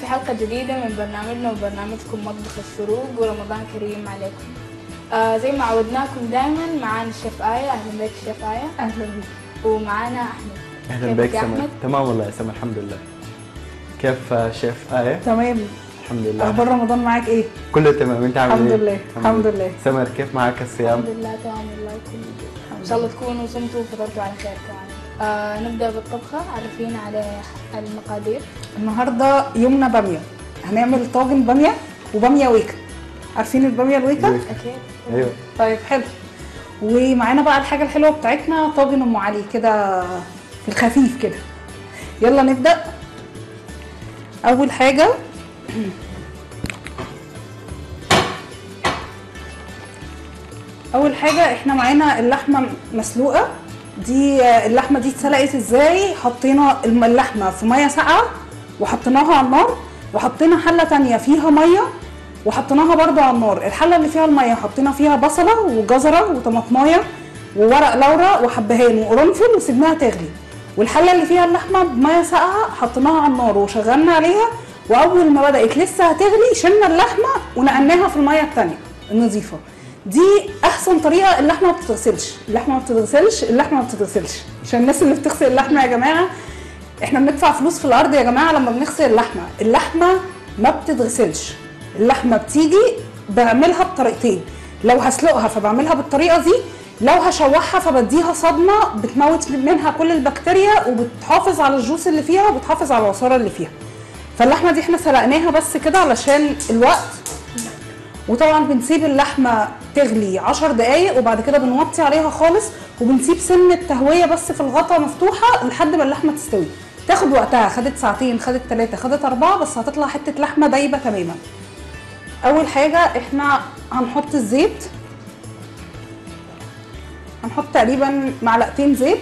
حلقة جديدة من برنامجنا وبرنامجكم مطبخ الشروق ورمضان كريم عليكم آه زي ما عودناكم دائما معانا الشيف آية أهلا بك شيف آية اهلا بيك ومعانا أحمد اهلا كيفك بك يا سمر أحمد؟ تمام والله يا سمر الحمد لله كيف آه، شيف آية؟ تمام الحمد لله اخبار رمضان معاك ايه كله تمام انت عامل الحمد ايه؟ لله، الحمد لله. سمر كيف معك الصيام؟ الحمد لله تمام والله كل إن شاء الله تكونوا صمتوا وفطرتوا على خير كمان آه نبدأ بالطبخة عرفينا على المقادير النهارده يومنا باميه هنعمل طاجن باميه وباميه ويكا عارفين الباميه الويكا ويكا. أكيد ايوه طيب حلو ومعانا بقى الحاجه الحلوه بتاعتنا طاجن ام علي كده في الخفيف كده يلا نبدا اول حاجه اول حاجه احنا معانا اللحمه مسلوقه دي اللحمه دي اتسلقت ازاي حطينا الم- اللحمه في ميه ساقعه وحطيناها على النار وحطينا حله تانية فيها ميه وحطيناها برضو على النار الحله اللي فيها الميه حطينا فيها بصله وجزره وطماطمايه وورق لورا وحبهان وقرنفل وسيبناها تغلي والحله اللي فيها اللحمه بميه ساقعه حطيناها على النار وشغلنا عليها واول ما بدات لسه هتغلي شلنا اللحمه ونقلناها في الميه التانية النظيفه دي احسن طريقه اللحمه ما بتتغسلش اللحمه ما بتتغسلش اللحمه ما بتتغسلش عشان الناس اللي بتغسل اللحمه يا جماعه احنا بندفع فلوس في الارض يا جماعه لما بنغسل اللحمه اللحمه ما بتتغسلش اللحمه بتيجي بعملها بطريقتين لو هسلقها فبعملها بالطريقه دي لو هشوحها فبديها صدمه بتموت منها كل البكتيريا وبتحافظ على الجوس اللي فيها وبتحافظ على العصاره اللي فيها فاللحمه دي احنا سلقناها بس كده علشان الوقت وطبعا بنسيب اللحمه تغلي 10 دقايق وبعد كده بنوطي عليها خالص وبنسيب سن التهويه بس في الغطا مفتوحه لحد ما اللحمه تستوي تاخد وقتها خدت ساعتين خدت ثلاثه خدت اربعه بس هتطلع حته لحمه دايبه تماما اول حاجه احنا هنحط الزيت هنحط تقريبا معلقتين زيت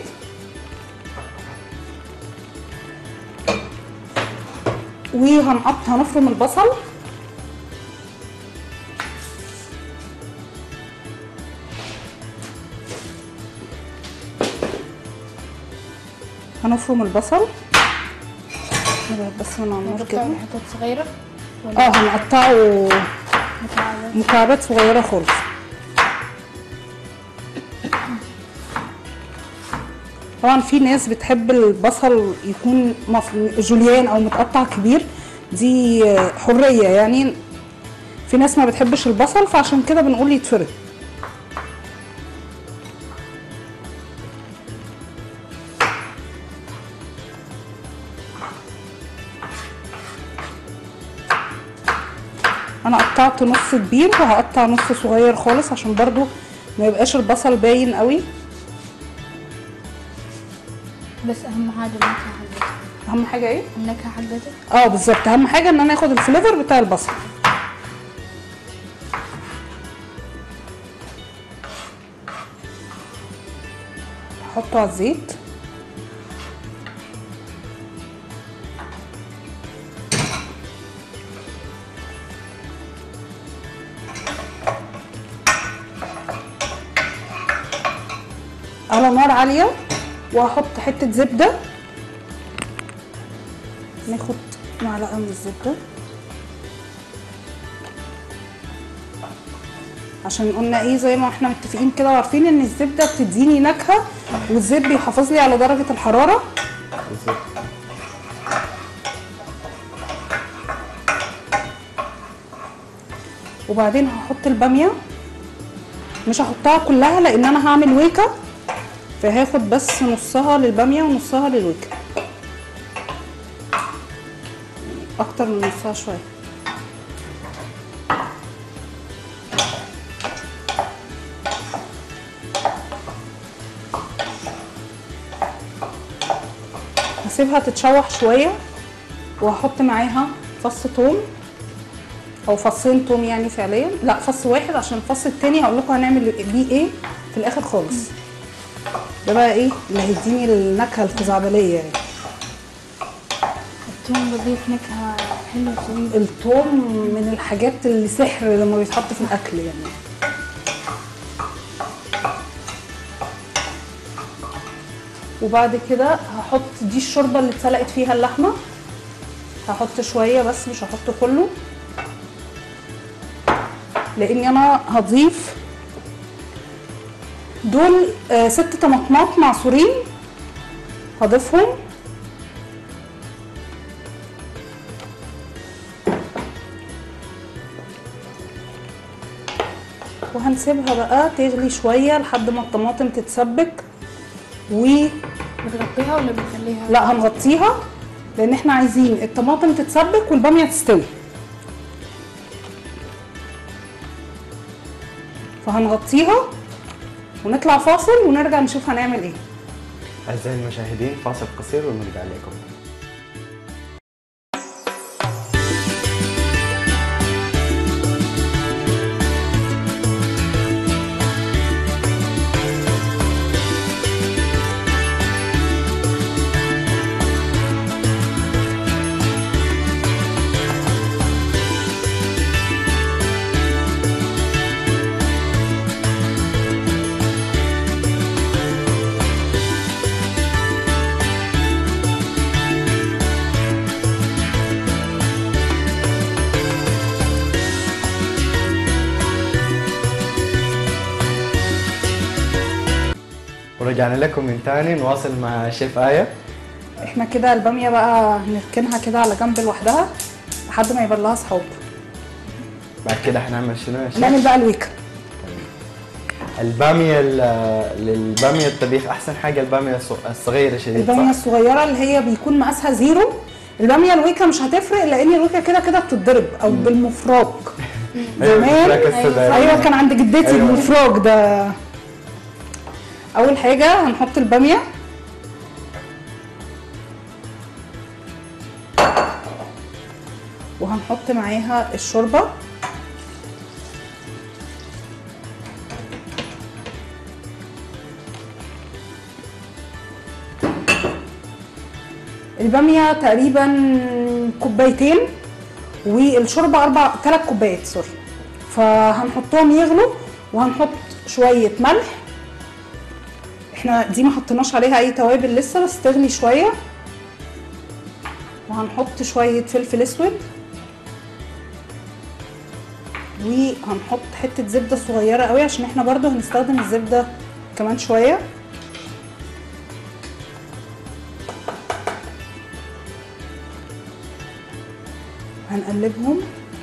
وهنقط هنفرم البصل هنفرم البصل نبعد بس من على النار كده نقطع حتت صغيرة اه هنقطعه مكعبات. مكعبات صغيره خالص طبعا في ناس بتحب البصل يكون مف- جوليان او متقطع كبير دي حريه يعني في ناس ما بتحبش البصل فعشان كده بنقول يتفرد انا قطعت نص كبير وهقطع نص صغير خالص عشان برضو ما يبقاش البصل باين قوي بس أهم حاجة النكهة حقتك اهم حاجه ايه النكهة حقتك اه بالظبط اهم حاجه ان انا اخد الفليفر بتاع البصل احطه على الزيت على نار عاليه وهحط حته زبده ناخد معلقه من الزبده عشان قلنا ايه زي ما احنا متفقين كده وعارفين ان الزبده بتديني نكهه والزيت بيحافظ لي على درجه الحراره بالظبط وبعدين هحط الباميه مش هحطها كلها لان انا هعمل ويكا فهاخد بس نصها للباميه ونصها للويكا اكتر من نصها شويه هسيبها تتشوح شويه وهحط معاها فص توم او فصين توم يعني فعليا لا فص واحد عشان الفص التاني هقول لكم هنعمل بيه ايه في الاخر خالص ده بقى ايه اللي هيديني النكهه الخزعبليه يعني التوم بضيف نكهة حلوة شديدة التوم من الحاجات اللي سحر لما بيتحط في الاكل يعني وبعد كده هحط دي الشوربه اللي اتسلقت فيها اللحمه هحط شويه بس مش هحط كله لاني انا هضيف دول آه ست طماطمات معصورين هضيفهم وهنسيبها بقى تغلي شويه لحد ما الطماطم تتسبك و بتغطيها ولا بتخليها؟ لا هنغطيها لان احنا عايزين الطماطم تتسبك والباميه تستوي فهنغطيها ونطلع فاصل ونرجع نشوف هنعمل ايه أعزائي المشاهدين فاصل قصير ونرجع لكم ورجعنا لكم من تاني نواصل مع شيف آية احنا كده الباميه بقى هنركنها كده على جنب لوحدها لحد ما يبقى لها صحاب بعد كده هنعمل شنو يا شيف؟ نعمل بقى الويكا البامية ال- للبامية الطبيخ أحسن حاجة البامية الص- الصغيرة شديد الباميه صح؟ الصغيره اللي هي بيكون مقاسها زيرو الباميه الويكا مش هتفرق لان الويكا كده كده بتتضرب او بالمفراج أيوة، زمان الفراك السوداني. ايوه كان عند جدتي أيوة. المفراج ده اول حاجه هنحط الباميه وهنحط معاها الشوربه الباميه تقريبا كوبايتين والشوربه اربع ثلاث كوبايات سوري فهنحطهم يغلوا وهنحط شويه ملح احنا دي ما حطيناش عليها اي توابل لسه بس تغلي شويه وهنحط شويه فلفل اسود وهنحط حته زبده صغيره قوي عشان احنا برضو هنستخدم الزبده كمان شويه هنقلبهم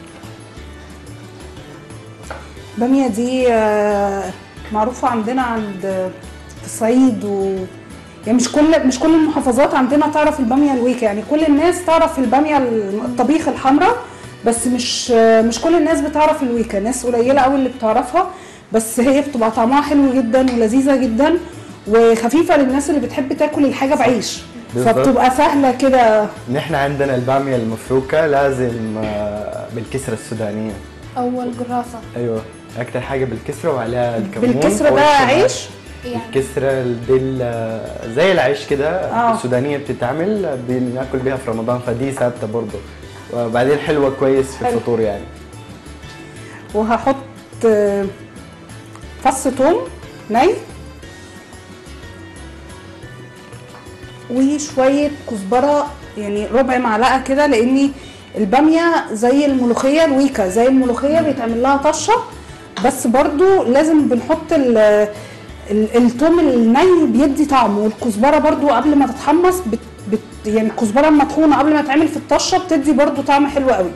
بامية دي آه، معروفة عندنا عند في الصعيد و يعني مش كل مش كل المحافظات عندنا تعرف البامية الويكا يعني كل الناس تعرف البامية الطبيخ الحمراء بس مش آه، مش كل الناس بتعرف الويكا ناس قليلة قوي اللي بتعرفها بس هي بتبقى طعمها حلو جدا ولذيذة جدا وخفيفة للناس اللي بتحب تاكل الحاجة بعيش بالظبط. فبتبقى سهلة كده نحن عندنا البامية المفروكة لازم آه، بالكسرة السودانية أول قراصة أيوة أكتر حاجة بالكسرة وعليها الكمون بالكسرة أو ده الشمال. عيش يعني الكسرة دي ال- زي العيش كده آه. السودانية بتتعمل بناكل بيها في رمضان فدي ثابتة برضه وبعدين حلوة كويس في حلو. الفطور يعني وهحط آه، فص ثوم ني وشوية كزبرة يعني ربع معلقة كده لأني البامية زي الملوخية الويكا زي الملوخية بيتعمل لها طشة بس برضو لازم بنحط ال ال- الثوم الني بيدي طعم والكزبرة برضو قبل ما تتحمص بت بت يعني الكزبرة المطحونة قبل ما تعمل في الطشة بتدي برضو طعم حلو قوي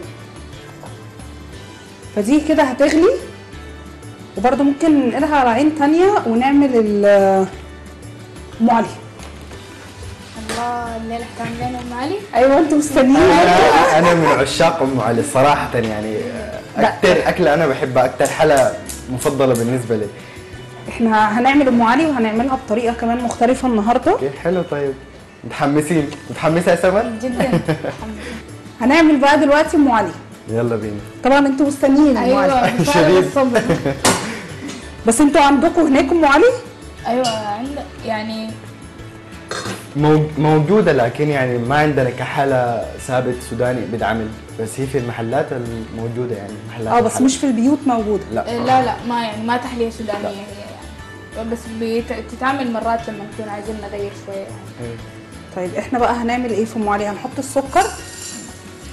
فدي كده هتغلي وبرده ممكن ننقلها على عين تانية ونعمل ال ام علي الله الليلة هتعمل لنا أم علي ايوه انتوا مستنيين انا انا من عشاق ام علي صراحه يعني اكثر اكله انا بحبها اكثر حلا مفضله بالنسبه لي احنا هنعمل ام علي وهنعملها بطريقه كمان مختلفه النهارده كيف حلو طيب متحمسين متحمسه يا سمر جدا هنعمل بقى دلوقتي ام علي يلا بينا طبعا انتوا مستنيين ام علي أيوة بفارغ شديد. الصبر بس انتوا عندكم هناك ام علي أيوة عند يعني مو- موجوده لكن يعني ما عندنا كحاله ثابت سوداني بيتعمل بس هي في المحلات الموجوده يعني محلات اه بس الحلا. مش في البيوت موجوده لا لا لا ما يعني ما تحلية سودانية هي يعني بس بتتعمل مرات لما نكون عايزين نغير شوية يعني إيه. طيب احنا بقى هنعمل ايه في ام علي هنحط السكر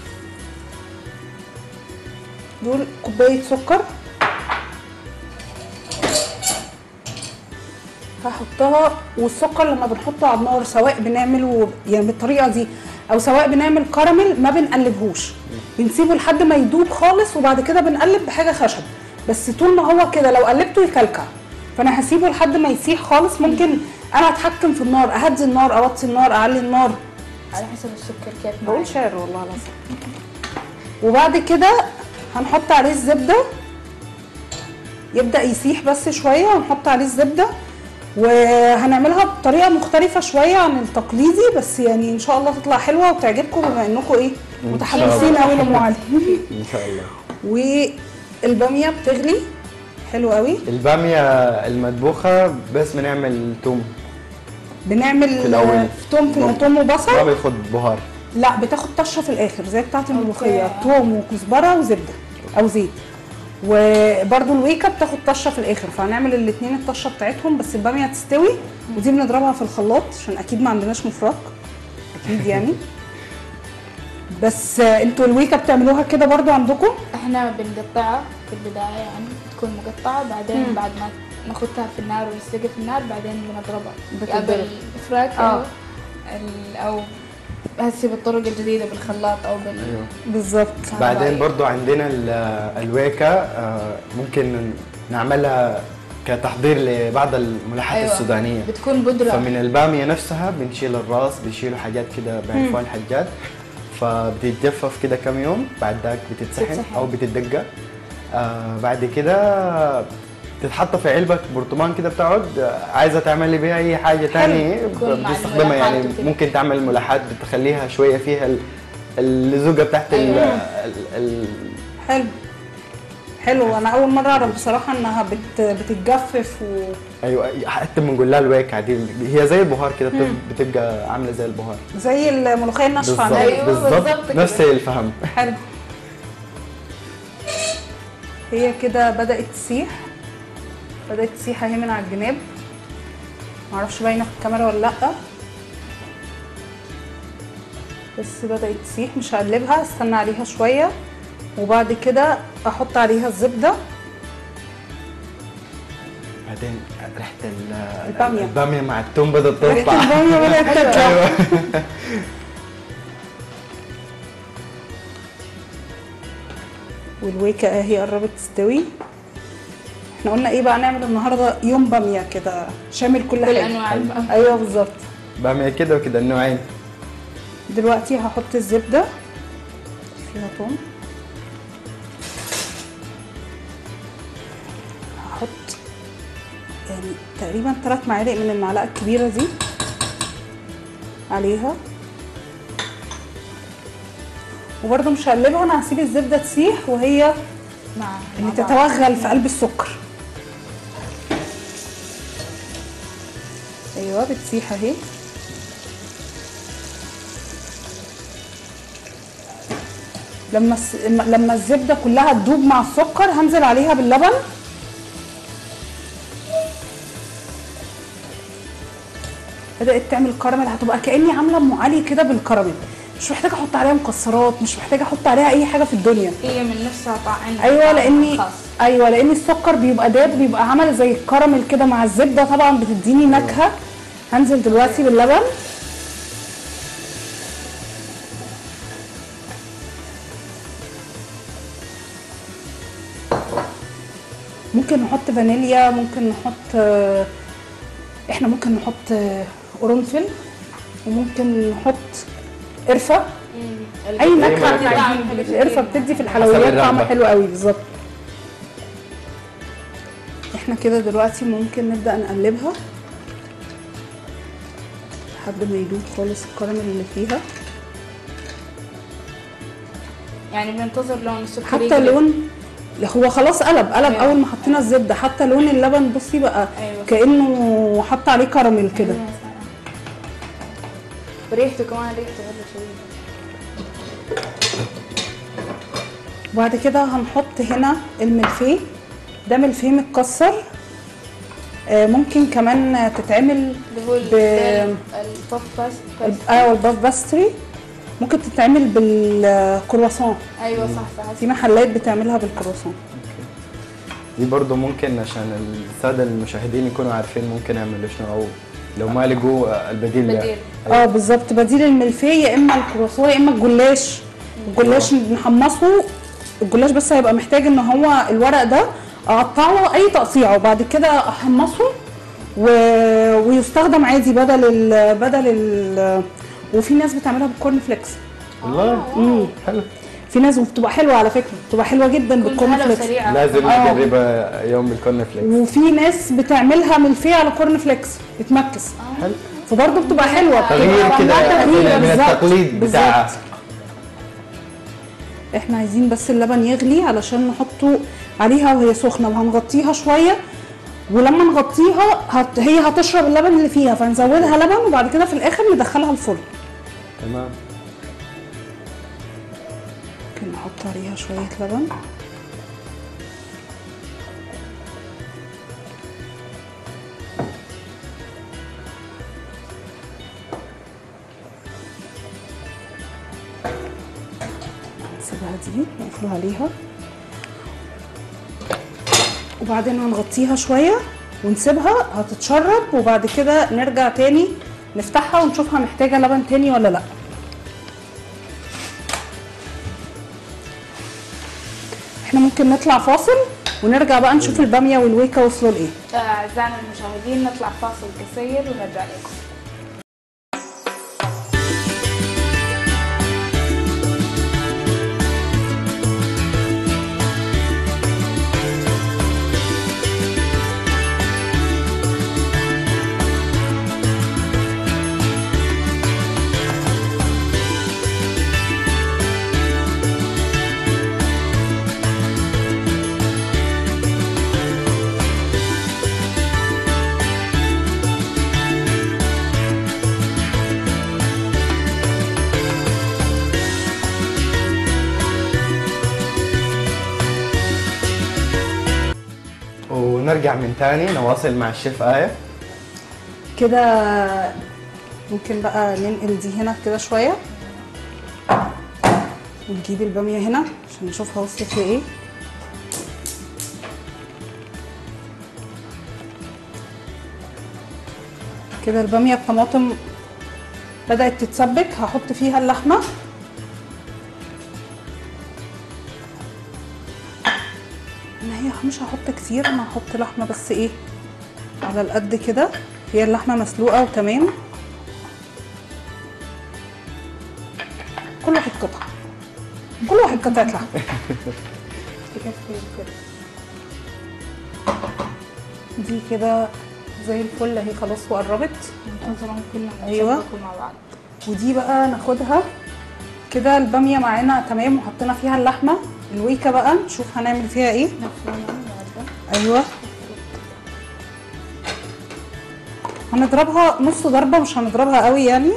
دول كوبايه سكر هحطها والسكر لما بنحطه على النار سواء بنعمله يعني بالطريقه دي او سواء بنعمل كراميل ما بنقلبهوش بنسيبه لحد ما يدوب خالص وبعد كده بنقلب بحاجه خشب بس طول ما هو كده لو قلبته يكلكع فانا هسيبه لحد ما يسيح خالص ممكن انا اتحكم في النار اهدي النار اوطي النار اعلي النار على حسب السكر كيف بقول معاك. شعر والله العظيم وبعد كده هنحط عليه الزبده يبدا يسيح بس شويه ونحط عليه الزبده وهنعملها بطريقه مختلفه شويه عن التقليدي بس يعني ان شاء الله تطلع حلوه وتعجبكم بما انكم ايه متحمسين قوي لام علي ان شاء الله والباميه بتغلي حلو قوي الباميه المطبوخه بس بنعمل توم بنعمل في الأول. آه، توم في توم ما وبصل بياخد بهار لا بتاخد طشه في الاخر زي بتاعه الملوخيه أوكي. توم وكزبره وزبده او زيت وبرده الويكه بتاخد طشه في الاخر فهنعمل الاثنين الطشه بتاعتهم بس الباميه تستوي ودي بنضربها في الخلاط عشان اكيد ما عندناش مفرق اكيد يعني بس آه، انتوا الويكه بتعملوها كده برضو عندكم احنا بنقطعها في البداية يعني تكون مقطعة بعدين مم. بعد ما ناخدها في النار ونسلقها في النار بعدين بنضربها بتتضرب. يا بالفراك آه. أو ال- أو هسي بالطرق الجديدة بالخلاط أو بال ايوه بالظبط بعدين برضو عندنا ال- الويكا آه، ممكن نعملها كتحضير لبعض الملحات أيوة. السودانيه بتكون بودرة فمن الباميه نفسها بنشيل الراس بيشيلوا حاجات كده بيعرفوها الحجات فبتتجفف كده كم يوم بعد ذاك بتتسحن بتتسحن. او بتتدقى آه بعد كده تتحط في علبة برطمان كده بتقعد آه، عايزة تعملي بيها أي حاجة تاني بتكون مع بتستخدمها يعني الملحات وكده. ممكن تعمل ملحات بتخليها شوية فيها ال- اللزوجة بتاعت ال- أيوة. ال- ال- حلو حلو انا اول مره اعرف بصراحه انها بت بتتجفف و... ايوه حتى بنقول لها الويكة دي هي زي البهار كده بتب- بتبقى عاملة زي البهار زي الملوخيه الناشفه بالظبط عندنا أيوة، بالظبط بالظبط كده. نفس الفهم حلو هي كده بدأت تسيح بدأت تسيح اهي من على الجناب معرفش باينة في الكاميرا ولا لأ بس بدأت تسيح مش هقلبها استنى عليها شوية وبعد كده احط عليها الزبدة بعدين ريحة ال- البامية. البامية مع التوم بدأت ريحة تطلع البامية بدأت تطلع ايوه والويكة اهي قربت تستوي احنا قلنا ايه بقى نعمل النهارده يوم بامية كده شامل كل كل حاجة أنواع البامية. ايوه بالظبط بامية كده وكده النوعين دلوقتي هحط الزبدة فيها توم هحط يعني تقريبا ثلاث معالق من المعلقة الكبيرة دي عليها وبرده مش هقلبها انا هسيب الزبدة تسيح وهي مع اللي مع بعض. تتوغل في قلب السكر ايوه بتسيح اهي لما الس- لما الزبده كلها تدوب مع السكر هنزل عليها باللبن بدات تعمل كراميل هتبقى كاني عامله ام علي كده بالكراميل مش محتاجه احط عليها مكسرات مش محتاجه احط عليها اي حاجه في الدنيا هي من نفسها طعم ايوه لاني خاص ايوه لان السكر بيبقى داب بيبقى عمل زي الكراميل كده مع الزبده طبعا بتديني نكهه هنزل دلوقتي باللبن ممكن نحط فانيليا ممكن نحط آه، احنا ممكن نحط آه، قرنفل وممكن نحط قرفه اي نكهه نكهة. احنا عايزين. القرفه بتدي في الحلويات الرغبة. طعم حلو قوي بالظبط احنا كده دلوقتي ممكن نبدا نقلبها لحد ما يدوب خالص الكراميل اللي فيها يعني بننتظر لون السكر حتى يقلب. لون لا هو خلاص قلب قلب أيوة. اول ما حطينا الزبده حتى لون اللبن بصي بقى أيوة. كانه حط عليه كراميل كده يا سلام. وريحته كمان ريحته حلوه شويه وبعد كده هنحط هنا الملفيه ده ملفيه متكسر آه، ممكن كمان تتعمل اللي هو ب- البوف باست اه الباف باستري ممكن تتعمل بالكرواسون ايوه صح صح في محلات بتعملها بالكرواسون دي برضه ممكن عشان الساده المشاهدين يكونوا عارفين ممكن يعملوا شنو او لو ما لقوا آه، البديل ده. بديل. اه بالظبط بديل الملفيه يا اما الكرواسون يا اما الجلاش الجلاش بنحمصه الجلاش بس هيبقى محتاج ان هو الورق ده اقطعه اي تقطيعه وبعد كده احمصه و... ويستخدم عادي بدل ال... بدل ال... وفي ناس بتعملها بالكورن فليكس والله امم حلو في ناس وبتبقى حلوه على فكره بتبقى حلوه جدا كل بالكورن حاجه فليكس سريعه لازم آه. نجربها يوم بالكورن فليكس وفي ناس بتعملها ملفيه على كورن فليكس بتمكس حلو فبرضه بتبقى حلوه بتبقى تغيير عاملة كده تغيير من- من بالظبط. التقليد بالظبط. بتاعها احنا عايزين بس اللبن يغلي علشان نحطه عليها وهي سخنه وهنغطيها شويه ولما نغطيها هت... هي هتشرب اللبن اللي فيها فنزودها لبن وبعد كده في الاخر ندخلها الفرن تمام ممكن نحط عليها شويه لبن نسيبها دي نقفل عليها وبعدين هنغطيها شويه ونسيبها هتتشرب وبعد كده نرجع تاني نفتحها ونشوفها محتاجه لبن تاني ولا لا احنا ممكن نطلع فاصل ونرجع بقى نشوف الباميه والويكا وصلوا لايه آه، اعزائنا المشاهدين نطلع فاصل قصير ونرجع لكم ونرجع من تاني نواصل مع الشيف آية كده ممكن بقى ننقل دي هنا كده شويه ونجيب الباميه هنا عشان نشوفها وصلت لايه كده الباميه بطماطم بدات تتسبك هحط فيها اللحمه ما هي مش هحط كتير انا هحط لحمه بس ايه على القد كده هي اللحمه مسلوقه وتمام كل واحد قطعه كل واحد قطعه لحمه تكفي كده دي كده زي الفل اهي خلاص وقربت منتظرة كلنا أيوة. نشبكوا مع بعض ودي بقى ناخدها كده الباميه معانا تمام وحطينا فيها اللحمه الويكه بقى نشوف هنعمل فيها ايه نفرمها بعد ايوه هنضربها نص ضربه مش هنضربها قوي يعني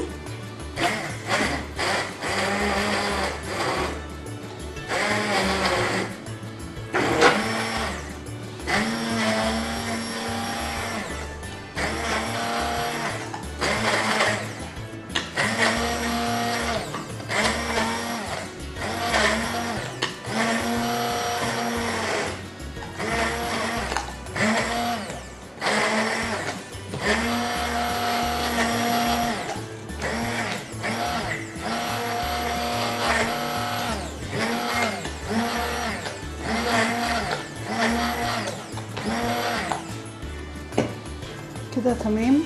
كده تمام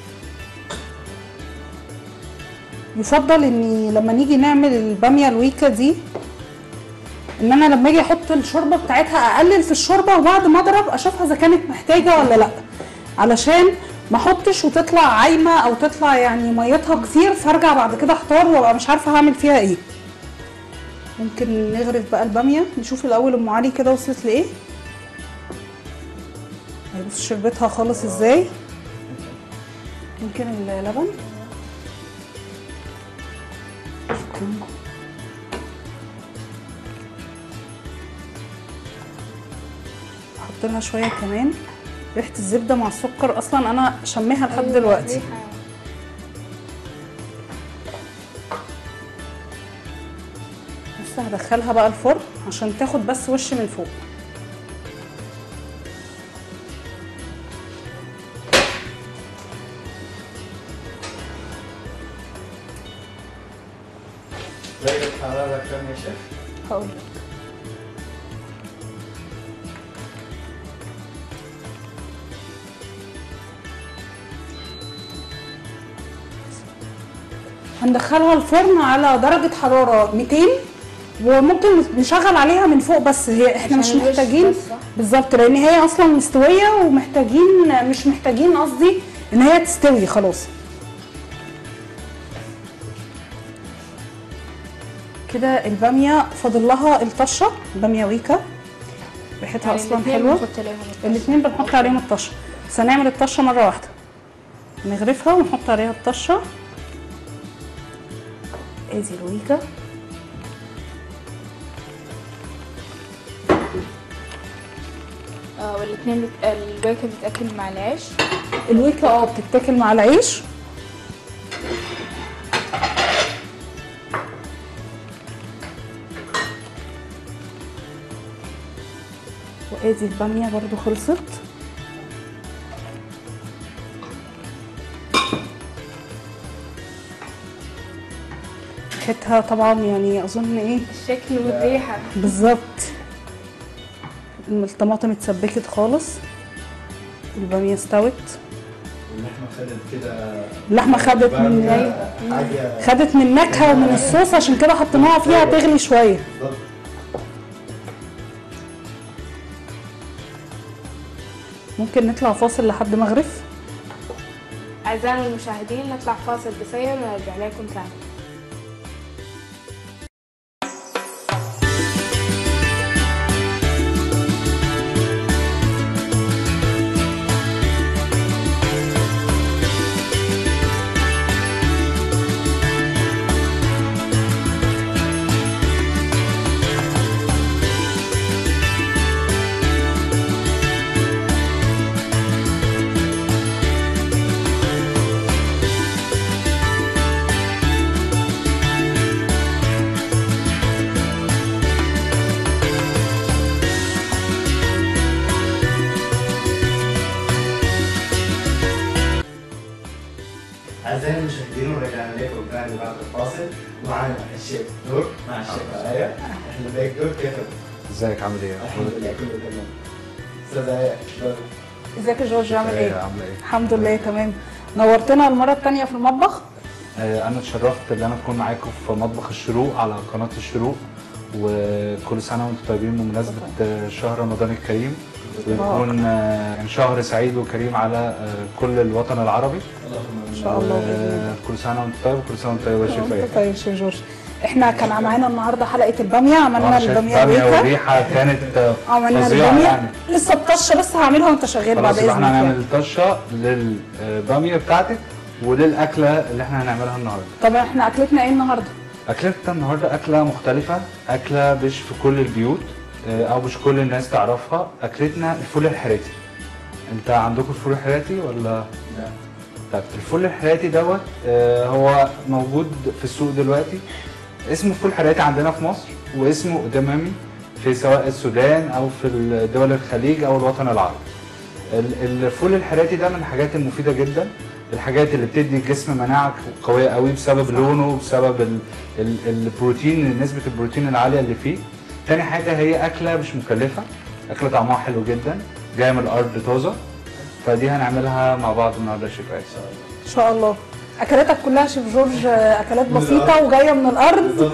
يفضل اني لما نيجي نعمل الباميه الويكا دي ان انا لما اجي احط الشوربه بتاعتها اقلل في الشوربه وبعد ما اضرب اشوفها اذا كانت محتاجه ولا لا علشان ما احطش وتطلع عايمه او تطلع يعني ميتها كتير فارجع بعد كده احتار وابقى مش عارفه هعمل فيها ايه ممكن نغرف بقى الباميه نشوف الاول ام علي كده وصلت لايه هي بص شربتها خالص ازاي ممكن اللبن احط لها شويه كمان ريحه الزبده مع السكر اصلا انا شميها لحد أيوة، دلوقتي ريحة. بس هدخلها بقى الفرن عشان تاخد بس وش من فوق درجة حرارة كم يا شيخ؟ هقول هندخلها الفرن على درجة حرارة 200 وممكن نشغل عليها من فوق بس هي احنا عشان مش الوش محتاجين بس، صح؟ بالظبط لان هي اصلا مستوية ومحتاجين مش محتاجين قصدي ان هي تستوي خلاص كده البامية فاضل لها الطشة بامية ويكا ريحتها يعني اصلا الاتنين حلوة بنحط عليهم الطشة. الاثنين بنحط عليهم الطشه بس هنعمل الطشه مره واحده نغرفها ونحط عليها الطشه ادي الويكا اه والاثنين بت... البيكة بتتاكل مع العيش الويكا اه بتتاكل مع العيش وادي الباميه برضو خلصت ريحتها طبعا يعني اظن ايه الشكل والريحة بالظبط الطماطم اتسبكت خالص الباميه استوت اللحمة خدت كده اللحمه خدت من بامية حاجة خدت من النكهه ومن الصوص عشان كده حطيناها فيها تغلي شويه بالظبط ممكن نطلع فاصل لحد مغرب أعزائنا المشاهدين نطلع فاصل قصير ونرجع لكم تاني أعزائي المشاهدين ورجعنا لكم تاني بعد الفاصل معانا الشيف نور مع الشيف آية أهلا بك نور كيفك؟ ازيك عامل ايه؟ الحمد لله كله تمام أستاذ آية شلونك؟ ازيك يا جورج عامل ايه ايه؟ عامله ايه؟ الحمد لله تمام نورتنا المره الثانيه في المطبخ آه انا اتشرفت ان انا اكون معاكم في مطبخ الشروق على قناه الشروق وكل سنه وانتم طيبين بمناسبه آه، شهر رمضان الكريم ويكون آه، يعني شهر سعيد وكريم على آه، كل الوطن العربي اللهم ان شاء الله باذن الله آه، كل سنه وانت طيب وكل سنه وانت طيب يا شيف انت ايه طيب يا شيف جورج احنا كان معانا النهارده حلقه الباميه آه، عملنا شايف الباميه باميه ويكا والريحه كانت آه، عملنا فظيعه الباميه يعني لسه الطشه بس هعملها وانت شغال بعد خلاص يبقى اذنك احنا يعني. هنعمل الطشه للباميه بتاعتك وللاكله اللي احنا هنعملها النهارده طب احنا اكلتنا ايه النهارده؟ اكلتنا النهارده اكله مختلفه اكله مش في كل البيوت آه، او مش كل الناس تعرفها اكلتنا الفول الحراتي انت عندكم الفول الحراتي ولا لا طيب الفول الحراتي دوت آه، هو موجود في السوق دلوقتي اسمه فول حراتي عندنا في مصر واسمه قدامامي في سواء السودان او في دول الخليج او الوطن العربي ال- الفول الحراتي ده من الحاجات المفيده جدا الحاجات اللي بتدي الجسم مناعه قويه قوي بسبب لونه وبسبب ال ال البروتين نسبه البروتين العاليه اللي فيه تاني حاجه هي اكله مش مكلفه اكله طعمها حلو جدا جايه من الارض طازه فدي هنعملها مع بعض النهارده يا شيف آية. ان شاء الله اكلاتك كلها شيف جورج آه، اكلات بسيطه وجايه من الارض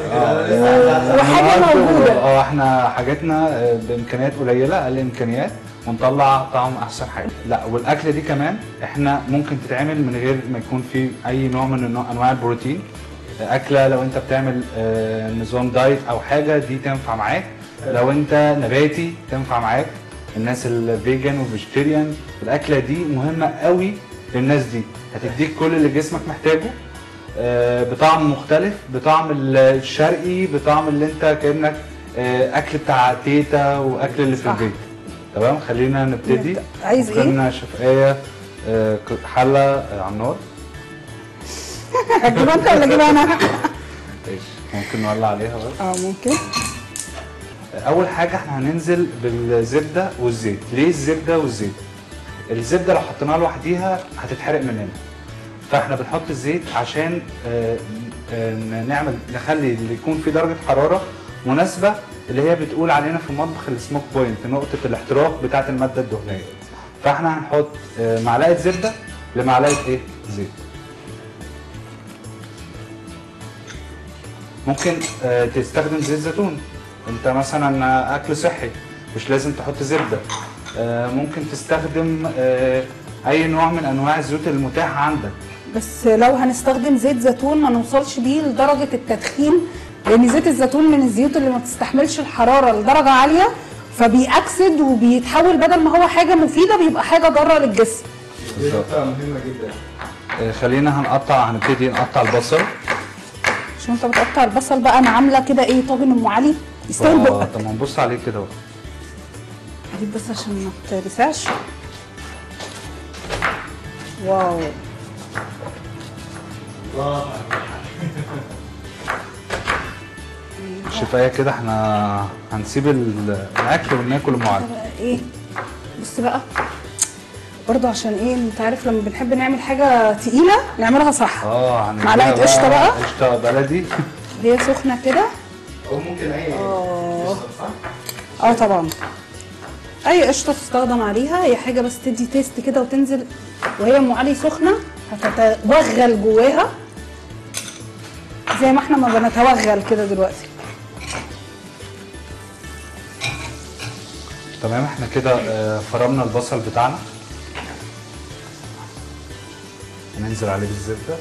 وحاجه النهاردة- موجوده اه احنا حاجاتنا آه، بامكانيات قليله اقل امكانيات ونطلع طعم احسن حاجه لا والاكله دي كمان احنا ممكن تتعمل من غير ما يكون في اي نوع من النوع- انواع البروتين اكله لو انت بتعمل آه، نظام دايت او حاجه دي تنفع معاك لو انت نباتي تنفع معاك الناس الفيجن والفيجيتيريان الاكله دي مهمه قوي للناس دي هتديك كل اللي جسمك محتاجه آه، بطعم مختلف بطعم ال- الشرقي بطعم اللي انت كانك آه، اكل بتاع تيتا واكل اللي في صح. البيت تمام خلينا نبتدي نبدأ. عايز ايه؟ ممكن شفقية آه، ك- حله آه، على النار هتجيبها انت ولا اجيبها انا؟ ماشي ممكن نولع عليها بس اه ممكن اول حاجه احنا هننزل بالزبده والزيت ليه الزبده والزيت الزبده لو حطيناها لوحديها هتتحرق مننا فاحنا بنحط الزيت عشان آه، آه، نعمل نخلي اللي يكون في درجه حراره مناسبه اللي هي بتقول علينا في المطبخ السموك بوينت نقطه الاحتراق بتاعه الماده الدهنيه فاحنا هنحط آه، معلقه زبده لمعلقه ايه زيت ممكن آه، تستخدم زيت زيتون انت مثلا آه، اكل صحي مش لازم تحط زبده آه، ممكن تستخدم آه، اي نوع من انواع الزيوت المتاحه عندك بس لو هنستخدم زيت زيتون ما نوصلش بيه لدرجه التدخين لان زيت الزيتون من الزيوت اللي ما بتستحملش الحراره لدرجه عاليه فبيأكسد وبيتحول بدل ما هو حاجه مفيده بيبقى حاجه ضاره للجسم دي نقطة مهمة جدا آه، خلينا هنقطع هنبتدي نقطع البصل عشان انت بتقطع البصل بقى انا عامله كده ايه طاجن ام علي يستاهل آه، بقك طب ما نبص عليه كده اهو اجيب بس عشان ما تلسعش واو شفايه كده احنا هنسيب ال- الاكل وناكل ام علي بقى ايه بص بقى برضه عشان ايه انت عارف لما بنحب نعمل حاجه تقيله نعملها صح اه هنديها معلقة قشطة بقى؟ قشطه بلدي هي سخنه كده أو ممكن أي آه. قشطة، صح؟ اه طبعا اي قشطه تستخدم عليها هي حاجه بس تدي تيست كده وتنزل وهي ام علي سخنه هتتوغل جواها زي ما احنا ما بنتوغل كده دلوقتي تمام احنا كده آه، فرمنا البصل بتاعنا هننزل عليه بالزبده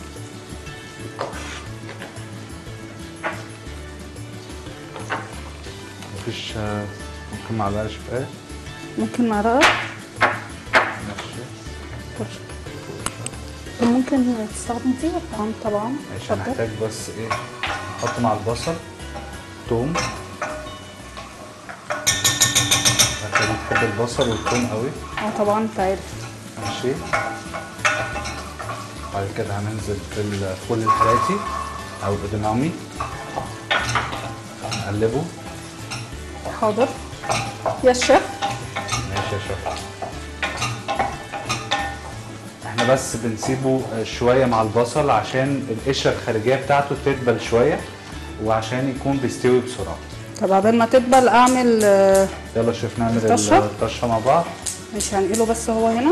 مفيش آه، ممكن معلقه شفايه ممكن معلقه ماشي ممكن تستخدم دي طبعا طبعا ماشي اتفضل. هنحتاج بس ايه نحط مع البصل توم هتلاقي بتحب البصل والثوم قوي اه طبعا انت عارف ماشي بعد كده هننزل بالفول الحراتي او الادينامي نقلبه حاضر يا الشيف ماشي يا شيخ احنا بس بنسيبه شويه مع البصل عشان القشره الخارجيه بتاعته تدبل شويه وعشان يكون بيستوي بسرعه طب قبل ما تدبل اعمل آه، يلا شوف نعمل الطشة؟ الطشه مع بعض مش هنقله بس هو هنا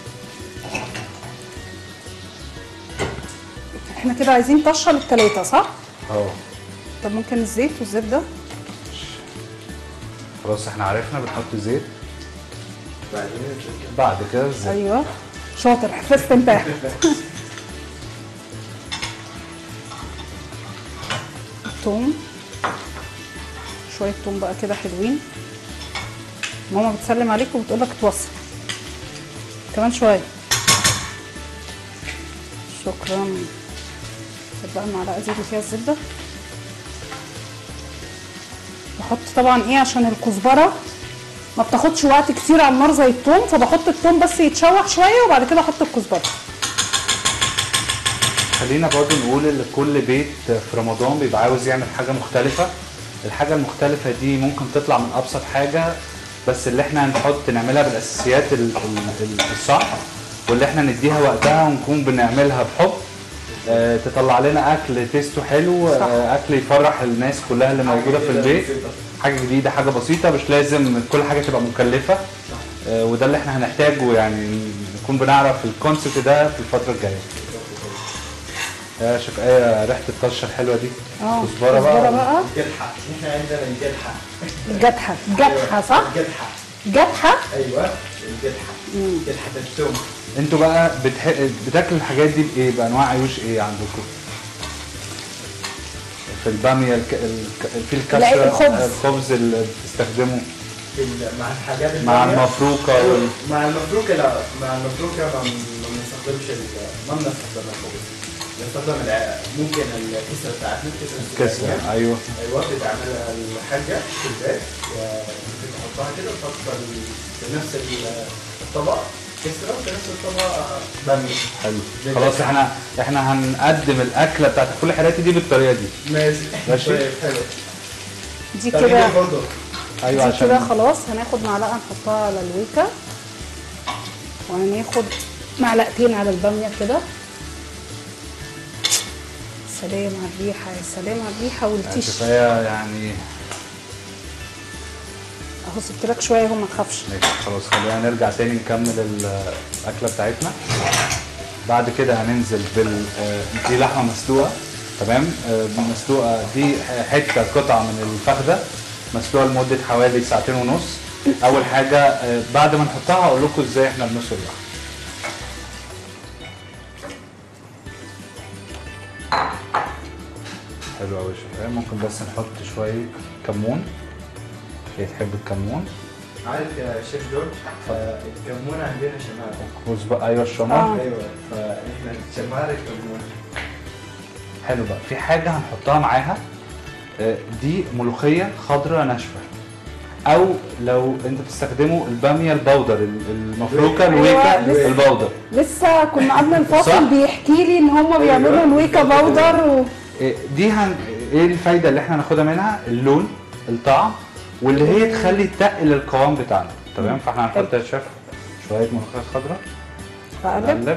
احنا كده عايزين طشه للتلاته صح؟ اهو طب ممكن الزيت والزبده خلاص احنا عرفنا بنحط زيت بعدين الزبدة. بعد كده الزيت ايوه شاطر حفظت انت توم شويه توم بقى كده حلوين ماما بتسلم عليك وبتقول لك اتوصل كمان شويه شكرا خد بقى المعلقه دي اللي فيها الزبده بحط طبعا ايه عشان الكزبره ما بتاخدش وقت كتير على النار زي التوم فبحط التوم بس يتشوح شويه وبعد كده احط الكزبره خلينا برضو نقول ان كل بيت في رمضان بيبقى عاوز يعمل حاجه مختلفه الحاجه المختلفه دي ممكن تطلع من ابسط حاجه بس اللي احنا هنحط نعملها بالاساسيات ال- ال- ال- الصح واللي احنا نديها وقتها ونكون بنعملها بحب آه، تطلع لنا اكل تيستو حلو صح. آه، اكل يفرح الناس كلها اللي موجوده في البيت حاجه جديده حاجه بسيطه مش لازم كل حاجه تبقى مكلفه آه، وده اللي احنا هنحتاجه يعني نكون بنعرف الكونسيبت ده في الفتره الجايه يا شوف ايه ريحه الطشه الحلوه دي اه كزبره بقى بقى الجدحة احنا عندنا الجدحة الجدحه الجدحه صح الجدحة جدحه ايوه الجدحة جدحة الثوم انتوا بقى بتح... بتاكلوا الحاجات دي بايه بانواع عيوش ايه عندكم في الباميه الك... الك... في لا، الكشره الخبز. الخبز اللي بتستخدمه في ال- مع الحاجات مع الباقية. المفروكه أيوة، وال... مع المفروكة لا مع المفروكة ما ما بنستخدمش ال- ما بنستخدم الخبز بنستخدم الع- ممكن الكسرة بتاعتنا الكسرة السودانية. كسره ايوه ايوه بتعملها الحاجة في البيت ممكن تحطها كده وتحطها ال- في نفس ال- الطبق كسرة وتنزل طبق بامية حلو خلاص احنا احنا هنقدم الاكله بتاعت الفول الحراتي دي بالطريقه دي ماشي ماشي. طيب حلو دي طب كده إيه الفندق؟ ايوه دي كده عشان خلاص هناخد معلقه نحطها على الويكه وهناخد معلقتين على الباميه كده سلام على الريحه يا سلام على الريحه والتيش كفايه يعني اهو سبت لك شويه اهو ما تخافش ماشي خلاص خلينا نرجع تاني نكمل ال- الاكله بتاعتنا بعد كده هننزل بال آه، دي لحمه مسلوقه تمام آه، مسلوقه دي حته قطعه من الفخده مسلوقه لمده حوالي ساعتين ونص اول حاجه آه، بعد ما نحطها هقول لكم ازاي احنا بنسلق اللحمه حلو قوي شويه ممكن بس نحط شويه كمون هي تحب الكمون عارف يا شيف جورج آه، الكمون عندنا شمال كزبره ايوه الشمر آه. ايوه فاحنا شمال الكمون حلو بقى في حاجه هنحطها معاها آه، دي ملوخيه خضراء ناشفه او لو انت بتستخدموا الباميه البودر ال- المفروكه أيوة، الويكا لسه- البودر لسه كنا قبل صح؟ الفاصل بيحكي لي ان هم بيعملوا الويكا باودر و... آه، دي هن... ايه الفايده اللي احنا ناخدها منها اللون الطعم واللي هي تخلي تقل القوام بتاعنا تمام فاحنا هنحط يا شيف شويه ملوخيه خضراء بقلب نقلب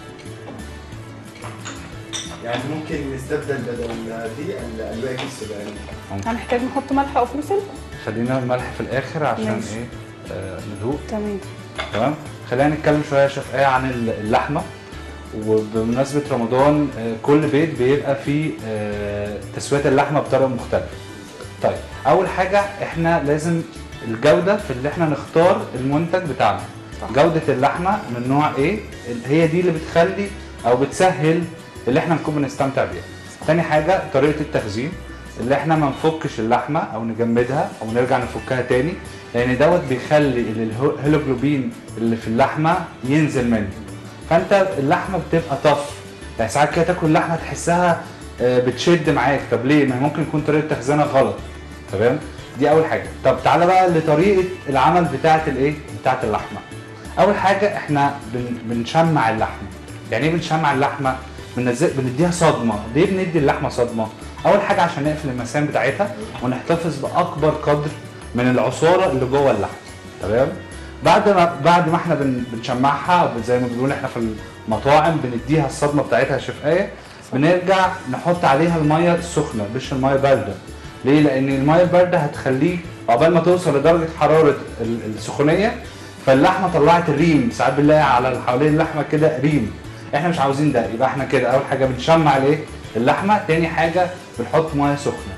يعني ممكن نستبدل بدل دي ال- الويك السوداني هنحتاج نحط ملح او فلفل خلينا الملح في الاخر عشان ماشي. ايه آه ندوق تمام تمام خلينا نتكلم شويه يا شيف ايه عن اللحمه وبمناسبه رمضان آه، كل بيت بيبقى فيه آه، تسويه اللحمه بطريقه مختلفه طيب اول حاجه احنا لازم الجوده في اللي احنا نختار المنتج بتاعنا صح. جوده اللحمه من نوع ايه ال- هي دي اللي بتخلي او بتسهل اللي احنا نكون بنستمتع بيها تاني حاجه طريقه التخزين اللي احنا ما نفكش اللحمه او نجمدها او نرجع نفكها تاني لان دوت بيخلي ال- الهيموجلوبين اللي في اللحمه ينزل منه فانت اللحمه بتبقى طف يعني ساعات كده تاكل اللحمه تحسها آه، بتشد معاك طب ليه ما هي ممكن يكون طريقه تخزينها غلط تمام دي اول حاجه طب تعالى بقى لطريقه العمل بتاعه الايه بتاعه اللحمه اول حاجه احنا بن بنشمع اللحمه يعني ايه بنشمع اللحمه بننزل بنديها صدمه ليه بندي اللحمه صدمه اول حاجه عشان نقفل المسام بتاعتها ونحتفظ باكبر قدر من العصاره اللي جوه اللحم تمام بعد ما بعد ما احنا بن بنشمعها زي ما بنقول احنا في المطاعم بنديها الصدمه بتاعتها شفايه بنرجع نحط عليها الميه السخنه مش الميه البارده ليه لان الميه البارده هتخليه عقبال ما توصل لدرجه حراره ال- السخونيه فاللحمه طلعت الريم ساعات بنلاقي على اللي حوالين اللحمه كده ريم احنا مش عاوزين ده يبقى احنا كده اول حاجه بنشمع الايه اللحمه تاني حاجه بنحط ميه سخنه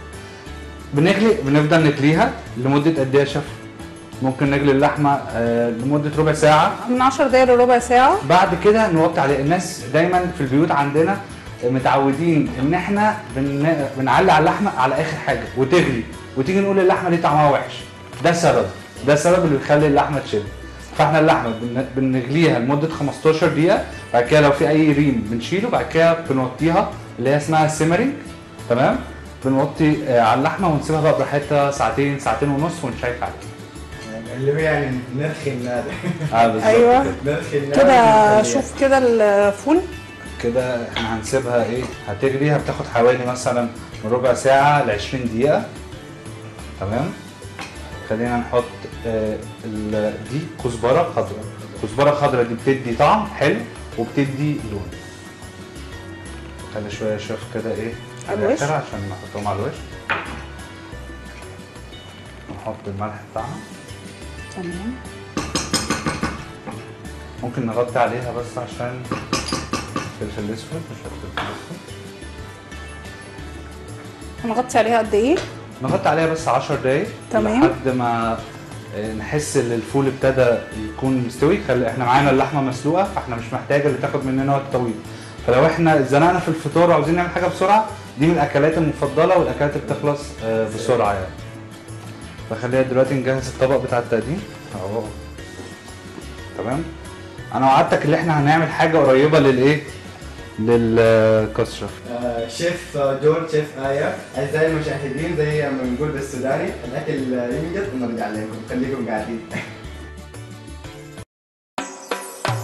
بنغلي بنفضل نغليها لمده قد ايه يا شيف ممكن نغلي اللحمه آه لمده ربع ساعه من 10 دقايق لربع ساعه بعد كده نوطي عليه الناس دايما في البيوت عندنا متعودين ان احنا بن... بنعلي على اللحمه على اخر حاجه وتغلي وتيجي نقول اللحمه دي طعمها وحش ده سبب ده السبب اللي بيخلي اللحمه تشد فاحنا اللحمه بن... بنغليها لمده 15 دقيقه بعد كده لو في اي ريم بنشيله بعد كده بنوطيها اللي هي اسمها السيمرينج تمام بنوطي آه، على اللحمه ونسيبها بقى براحتها ساعتين ساعتين ونص ونشيك عليها اللي هو يعني نرخي النادي اه بالظبط أيوة. كده. نرخي النادي كده ونخليها. شوف كده الفول كده احنا هنسيبها ايه هتغليها بتاخد حوالي مثلا من ربع ساعة ل 20 دقيقة تمام خلينا نحط آه ال- دي كزبرة خضراء كزبرة خضراء دي بتدي طعم حلو وبتدي لون خلي شوية شوف كده ايه على الوش؟ الآخر عشان نحطهم على الوش نحط الملح بتاعنا تمام ممكن نغطي عليها بس عشان فلفل اسود مش فلفل اسود هنغطي عليها قد ايه نغطي عليها بس 10 دقايق تمام. لحد ما آه، نحس ان الفول ابتدى يكون مستوي خلي احنا معانا اللحمه مسلوقه فاحنا مش محتاجه اللي تاخد مننا وقت طويل فلو احنا اتزنقنا في الفطار وعاوزين نعمل حاجه بسرعه دي من الاكلات المفضله والاكلات اللي بتخلص آه، بسرعه يعني فخلينا دلوقتي نجهز الطبق بتاع التقديم اهو تمام انا وعدتك ان احنا هنعمل حاجه قريبه للايه للكسره آه، شيف جورج شيف آية أعزائي المشاهدين زي ما بنقول بالسوداني الأكل ينجز ونرجع لكم خليكم قاعدين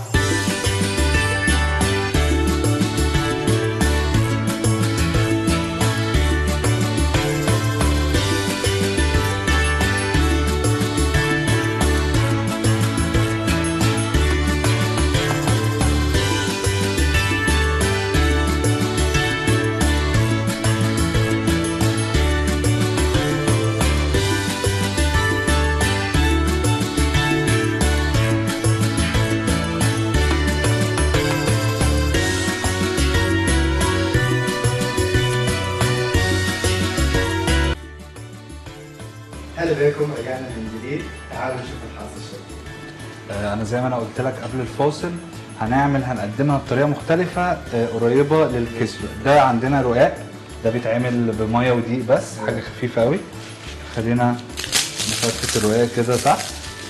اكيد تعالوا نشوف الحاصل الشيء آه، انا زي ما انا قلت لك قبل الفاصل هنعمل هنقدمها بطريقه مختلفه آه، قريبه للكسر ده عندنا رقاق ده بيتعمل بميه ودقيق بس حاجه خفيفه قوي خلينا نفتت الرقاق كده تحت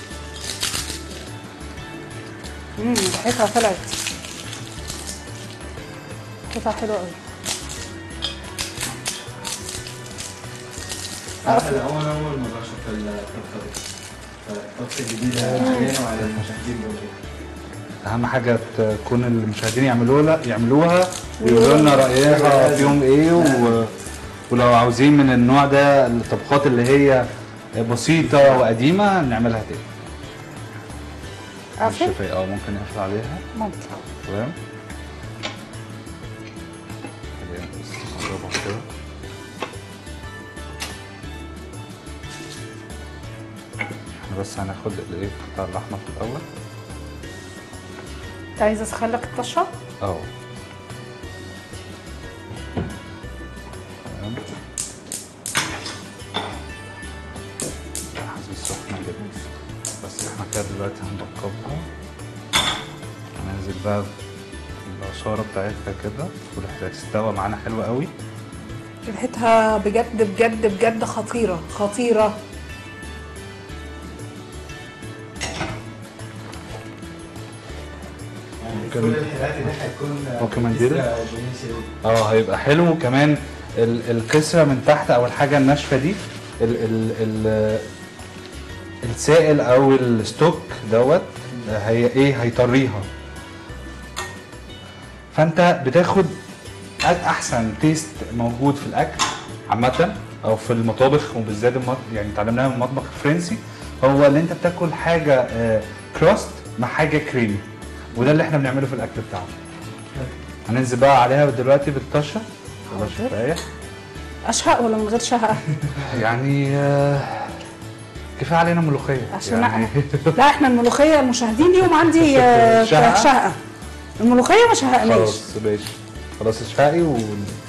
امم ريحتها طلعت ريحتها حلوه قوي انا اول اول مره اشوف الطبخه دي الطبخه جديده علينا وعلى المشاهدين برضه اهم حاجه تكون المشاهدين يعملوها لا يعملوها ويقولوا لنا رايها فيهم ايه و... ولو عاوزين من النوع ده الطبخات اللي هي بسيطه وقديمه نعملها تاني قافل الشفاية اه ممكن نقفل عليها ممكن تمام خلينا بس نضربها كده احنا بس هناخد الايه قطع اللحمه في الاول انت عايزه اسخن لك الطشه اه تمام. حاسس سخنة جدا بس احنا كده دلوقتي هنركبها هننزل بقى العصارة بتاعتها كده وريحتها تستوى معانا حلوة قوي ريحتها بجد بجد بجد خطيره خطيره كل الحالات دي حيكون ممكن منديل؟ لسه جميل شديد. اه هيبقى حلو وكمان ال- الكسرة من تحت او الحاجة الناشفة دي ال ال ال السائل او الستوك دوت هي ايه هيطريها فانت بتاخد أ- احسن تيست موجود في الاكل عامة او في المطابخ وبالذات المط... يعني اتعلمناها من المطبخ الفرنسي هو اللي انت بتاكل حاجة كراست مع حاجة كريمي وده اللي احنا بنعمله في الاكل بتاعنا هننزل بقى عليها دلوقتي بالطشه طشه شفايه اشهق ولا من غير شهقه يعني آه، كفايه علينا ملوخيه عشان يعني لا احنا الملوخيه المشاهدين ليهم عندي آه، شهقة؟ شهقه الملوخيه ما شهقناش خلاص ماشي خلاص اشفقي و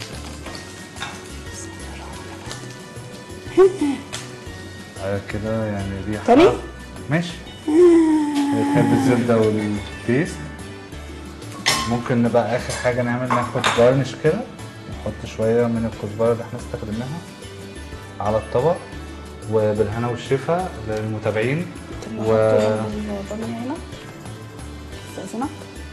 آه، كده يعني ريحه تاني؟ ماشي بتحب الزبده والتيست ممكن نبقى اخر حاجه نعمل ناخد جارنش كده نحط شويه من الكزبره اللي احنا استخدمناها على الطبق وبالهنا والشفا للمتابعين و البامية هنا استاذنك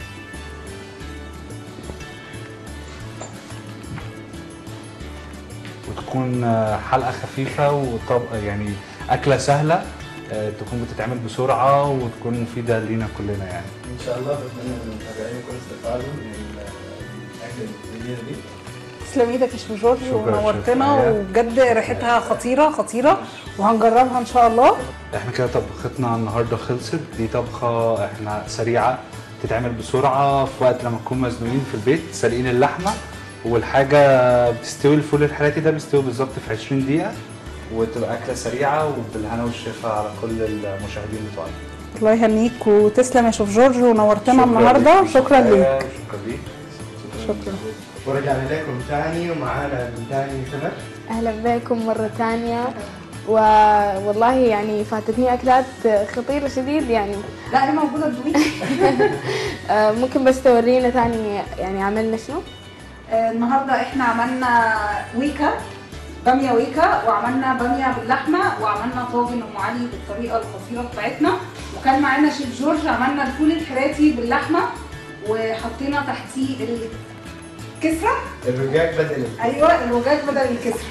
وتكون آه، حلقه خفيفه وطب يعني اكله سهله آه، تكون بتتعمل بسرعه وتكون مفيده لينا كلنا يعني ان شاء الله بتمنى ان المتابعين يكونوا استفادوا من الاكل الجديده دي تسلم ايدك يا شيف جورج شكراً ونورتنا شكراً. وبجد ريحتها خطيره خطيره وهنجربها ان شاء الله احنا كده طبختنا النهارده خلصت دي طبخه احنا سريعه تتعمل بسرعه في وقت لما نكون مزنوقين في البيت سالقين اللحمه والحاجه بتستوي الفول الحراتي ده بيستوي بالظبط في 20 دقيقه وتبقى اكله سريعه وبالهنا والشفا على كل المشاهدين بتوعنا الله يهنيك وتسلم يا شيف جورج ونورتنا النهارده شكرا ليك شكرا ليك شكرا ورجعنا لكم ثاني ومعانا ثاني سمر أهلا بكم مرة ثانية والله يعني فاتتني أكلات خطيرة شديد يعني لا دي موجوده الدويق آه، ممكن بس تورينا ثاني يعني عملنا شنو؟ آه، النهارده احنا عملنا ويكا باميه ويكا وعملنا باميه باللحمه وعملنا طاجن ام علي بالطريقه الخطيره بتاعتنا وكان معانا شيف جورج عملنا الفول الحراتي باللحمه وحطينا تحتيه الكسره الرقاق بدل ايوه الوجاج بدل الكسره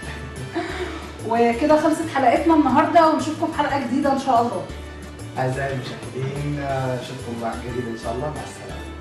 وكده خلصت حلقتنا النهارده ونشوفكم في حلقه جديده ان شاء الله اعزائي المشاهدين اشوفكم بعد قريب ان شاء الله مع السلامه